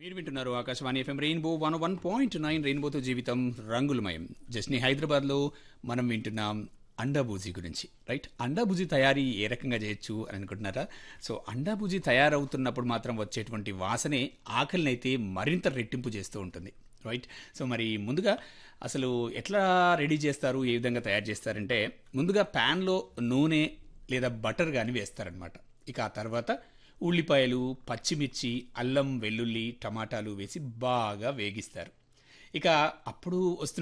మీరు వింటున్నారు Akashvani FM rainbow one one point nine రెయిన్బోతో జీవితం రంగులమయం జస్ని హైదరాబాద్లో మనం వింటున్నాం అండాబూజీ గురించి రైట్ అండాబూజీ తయారీ ఏ రకంగా చేయొచ్చు అని అనుకుంటున్నారా సో అండాబూజీ తయారవుతున్నప్పుడు మాత్రం వచ్చేటువంటి వాసనే ఆకలిని అయితే మరింత రెట్టింపు చేస్తూ ఉంటుంది రైట్ సో మరి ముందుగా అసలు ఎట్లా రెడీ చేస్తారు ఏ విధంగా తయారు చేస్తారంటే ముందుగా ప్యాన్లో నూనె లేదా బటర్ కానీ వేస్తారనమాట ఇక ఆ తర్వాత ఉల్లిపాయలు పచ్చిమిర్చి అల్లం వెల్లుల్లి టమాటాలు వేసి బాగా వేగిస్తారు ఇక అప్పుడు వస్తున్న